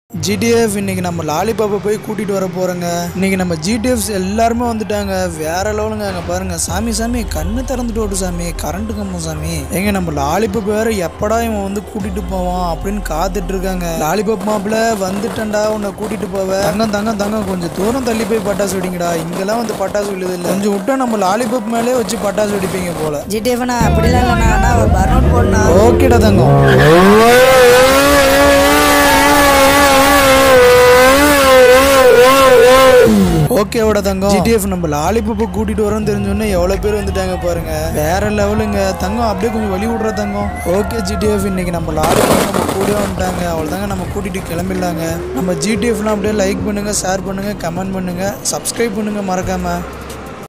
ஜிடிஎஃப் இன்னைக்கு நம்ம லாலிபாப்பை போய் கூட்டிட்டு வர போறோங்க இன்னைக்கு நம்ம ஜிடிஎஃப்ஸ் எல்லாருமே வந்துட்டாங்க வேற லெவலுங்க அங்க பாருங்க சாமி சாமி கண்ணு திறந்துட்டு ஓட்டு சாமி கரண்ட் கம்பம் சாமி எங்க நம்ம லாலிபாப் வேற எப்படா இவன் வந்து கூட்டிட்டு போவான் அப்படின்னு காத்துட்டு இருக்காங்க லாலிபாப் மாப்பிள வந்துட்டேன்டா உன்னை கூட்டிட்டு போவ தங்கம் தங்கம் தங்கம் கொஞ்சம் தூரம் தள்ளி போய் பட்டாசு வெடிங்கடா இங்கெல்லாம் வந்து பட்டாசு விழுது இல்லை கொஞ்சம் விட்டா நம்ம லாலிபாப் மேலே வச்சு பட்டாசு வெடிப்பீங்க போல ஜிடிஎஃப்னா அப்படிலாம் இல்லைண்ணா அண்ணா ஒரு பர்னவுட் போடணா ஓகேடா தங்கம் ஓகேவோட தங்கம் ஜிடிஎஃப் நம்ம லாலிபப்பை கூட்டிட்டு வரோம்னு தெரிஞ்சோடனே எவ்வளவு பேர் வந்துட்டாங்க பாருங்க வேற லெவலுங்க தங்கம் அப்படியே கொஞ்சம் வழி விடுற தங்கம் ஓகே ஜிடிஎஃப் இன்னைக்கு நம்ம லாலிபப் நம்ம கூட வந்துட்டாங்க அவ்வளோதாங்க நம்ம கூட்டிட்டு கிளம்பிடலாங்க நம்ம ஜிடிஎஃப்லாம் அப்படியே லைக் பண்ணுங்க ஷேர் பண்ணுங்க கமெண்ட் பண்ணுங்க சப்ஸ்கிரைப் பண்ணுங்க மறக்காம